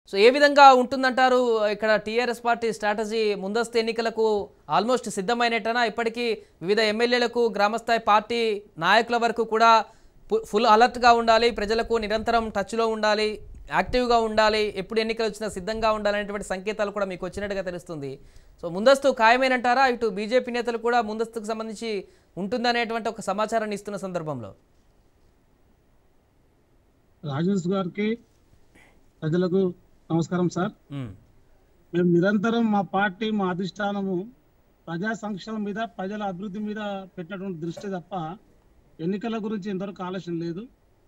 So ఏ విధంగా ఉంటుందంటారు ఇక్కడ టీఆర్ఎస్ పార్టీ స్ట్రాటజీ ముందస్తు ఎన్నికలకు ఆల్మోస్ట్ సిద్ధమైనట్టనా ఇప్పటికీ వివిధ ఎమ్మెల్యేలకు గ్రామస్థాయి పార్టీ నాయకుల వరకు కూడా పు- ఫుల్ అలర్ట్గా ఉండాలి ప్రజలకు నిరంతరం టచ్లో ఉండాలి యాక్టివ్గా ఉండాలి ఎప్పుడు ఎన్నికలు వచ్చినా సిద్ధంగా ఉండాలనేటువంటి సంకేతాలు కూడా మీకు వచ్చినట్టుగా తెలుస్తుంది సో ముందస్తు ఖాయమేనంటారా ఇటు బీజేపీ నేతలు కూడా ముందస్తుకు సంబంధించి ఉంటుందనేటువంటి ఒక సమాచారాన్ని ఇస్తున్న సందర్భంలో రాజేష్ గారికి ప్రజలకు నమస్కారం సార్ ఉమ్, మేము నిరంతరం మా పార్టీ మా అధిష్టానము ప్రజా సంక్షేమం మీద ప్రజల అభివృద్ధి మీద పెట్టినటువంటి దృష్టి తప్ప ఎన్నికల గురించి ఇంతవరకు ఆలోచన లేదు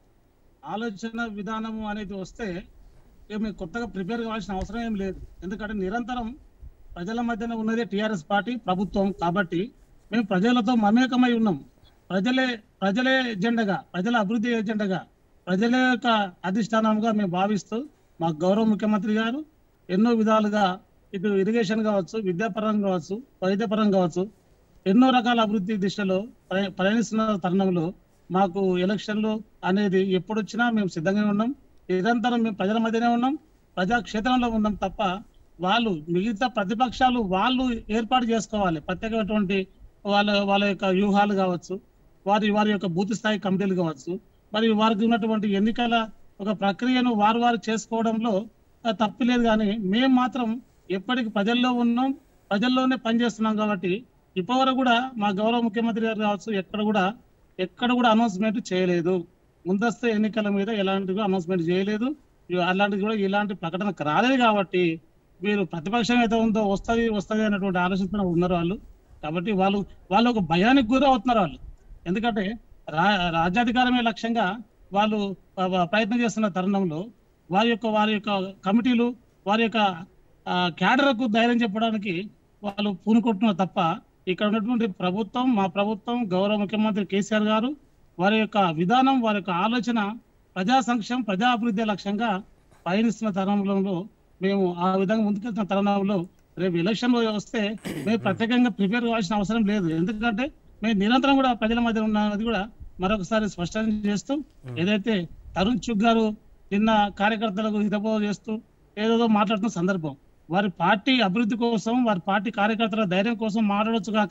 ఆలోచన విధానము అనేది వస్తే ఇక మేము కొత్తగా ప్రిపేర్ కావాల్సిన అవసరం ఏం లేదు ఎందుకంటే నిరంతరం ప్రజల మధ్యన ఉన్నదే టిఆర్ఎస్ పార్టీ ప్రభుత్వం కాబట్టి మేము ప్రజలతో మమేకమై ఉన్నాం ప్రజలే ప్రజలే ఎజెండగా ప్రజల అభివృద్ధి ఎజెండగా ప్రజల యొక్క అధిష్టానంగా మేము భావిస్తూ మా గౌరవ ముఖ్యమంత్రి గారు ఎన్నో విధాలుగా ఇటు ఇరిగేషన్ కావచ్చు విద్యాపరం కావచ్చు వైద్యపరం కావచ్చు ఎన్నో రకాల అభివృద్ధి దిశలో ప్రయ- ప్రయాణిస్తున్న తరుణంలో మాకు ఎలక్షన్లు అనేది ఎప్పుడు వచ్చినా మేము సిద్ధంగానే ఉన్నాం నిరంతరం మేము ప్రజల మధ్యనే ఉన్నాం ప్రజా క్షేత్రంలో ఉన్నాం తప్ప వాళ్ళు మిగతా ప్రతిపక్షాలు వాళ్ళు ఏర్పాటు చేసుకోవాలి ప్రత్యేకమైనటువంటి వాళ్ళ వాళ్ళ యొక్క వ్యూహాలు కావచ్చు వారి వారి యొక్క బూత్ స్థాయి కమిటీలు కావచ్చు మరి వారికి ఉన్నటువంటి ఎన్నికల ఒక ప్రక్రియను వారు వారు చేసుకోవడంలో ఆ, తప్పు లేదు కానీ మేము మాత్రం ఎప్పటికి ప్రజల్లో ఉన్నాం ప్రజల్లోనే పనిచేస్తున్నాం కాబట్టి ఇప్పటివరకు కూడా మా గౌరవ ముఖ్యమంత్రి గారు కావచ్చు ఎక్కడ కూడా ఎక్కడ కూడా అనౌన్స్మెంట్ చేయలేదు ముందస్తు ఎన్నికల మీద ఎలాంటి అనౌన్స్మెంట్ చేయలేదు ఇవి అలాంటిది కూడా ఇలాంటి ప్రకటన రాలేదు కాబట్టి వీరు ప్రతిపక్షం అయితే ఉందో వస్తది వస్తది అనేటువంటి ఆలోచనతో ఉన్నారు వాళ్ళు కాబట్టి వాళ్ళు వాళ్ళు ఒక భయానికి గురి అవుతున్నారు వాళ్ళు ఎందుకంటే రా రాజ్యాధికారమే లక్ష్యంగా వాళ్ళు ప- ప- ప్రయత్నం చేస్తున్న తరుణంలో వారి యొక్క వారి యొక్క కమిటీలు వారి యొక్క ఆ, క్యాడర్కు ధైర్యం చెప్పడానికి వాళ్ళు పూనుకుంటున్నారు తప్ప ఇక్కడ ఉన్నటువంటి ప్రభుత్వం మా ప్రభుత్వం గౌరవ ముఖ్యమంత్రి కేసీఆర్ గారు వారి యొక్క విధానం వారి యొక్క ఆలోచన ప్రజా సంక్షేమం ప్రజా అభివృద్ధి లక్ష్యంగా పయనిస్తున్న తరుణంలో మేము ఆ విధంగా ముందుకెళ్తున్న తరుణంలో రేపు ఎలక్షన్ వస్తే మేము ప్రత్యేకంగా ప్రిపేర్ కావాల్సిన అవసరం లేదు ఎందుకంటే మేము నిరంతరం కూడా ప్రజల మధ్య ఉన్నది కూడా మరొకసారి స్పష్టం చేస్తూ ఏదైతే తరుణ్ చుగ్ గారు నిన్న కార్యకర్తలకు హితబోధ చేస్తూ ఏదేదో మాట్లాడుతున్న సందర్భం వారి పార్టీ అభివృద్ధి కోసం వారి పార్టీ కార్యకర్తల ధైర్యం కోసం మాట్లాడొచ్చు కాక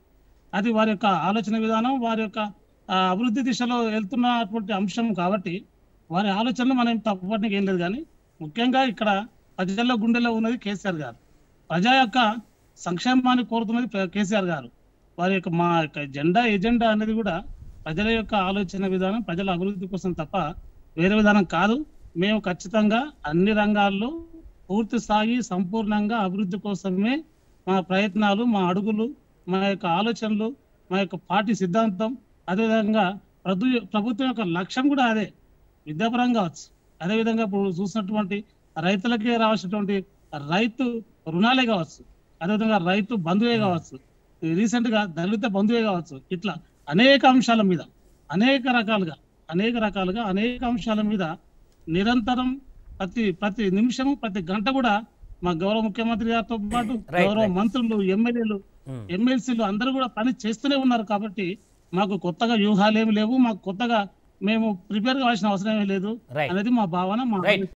అది వారి యొక్క ఆలోచన విధానం వారి యొక్క ఆ, అభివృద్ధి దిశలో వెళ్తున్నటువంటి అంశం కాబట్టి వారి ఆలోచనలు మనం తప్పడానికి ఏం లేదు కానీ ముఖ్యంగా ఇక్కడ ప్రజల గుండెలో ఉన్నది కేసీఆర్ గారు ప్రజా యొక్క సంక్షేమాన్ని కోరుతున్నది ప్ర- కేసీఆర్ గారు వారి యొక్క మా యొక్క జెండా ఎజెండా అనేది కూడా ప్రజల యొక్క ఆలోచన విధానం ప్రజల అభివృద్ధి కోసం తప్ప వేరే విధానం కాదు మేము ఖచ్చితంగా అన్ని రంగాల్లో పూర్తి స్థాయి సంపూర్ణంగా అభివృద్ధి కోసమే మా ప్రయత్నాలు మా అడుగులు మా యొక్క ఆలోచనలు మా యొక్క పార్టీ సిద్ధాంతం అదేవిధంగా ప్రభు ప్రభుత్వం యొక్క లక్ష్యం కూడా అదే విద్యాపరం కావచ్చు అదేవిధంగా ఇప్పుడు చూసినటువంటి రైతులకే రావాల్సినటువంటి రైతు రుణాలే కావచ్చు అదేవిధంగా రైతు బంధువే కావచ్చు రీసెంట్ గా దళిత బంధువే కావచ్చు ఇట్లా అనేక అంశాల మీద అనేక రకాలుగా అనేక రకాలుగా అనేక అంశాల మీద నిరంతరం ప్రతి ప్రతి నిమిషం ప్రతి గంట కూడా మా గౌరవ ముఖ్యమంత్రి గారితో పాటు Right, గౌరవ right. మంత్రులు ఎమ్మెల్యేలు ఉమ్. ఎమ్మెల్సీలు అందరూ కూడా పని చేస్తూనే ఉన్నారు కాబట్టి మాకు కొత్తగా వ్యూహాలు ఏమి లేవు మాకు కొత్తగా మేము ప్రిపేర్ కావాల్సిన అవసరం ఏమీ లేదు Right. అనేది మా భావన మా రైట్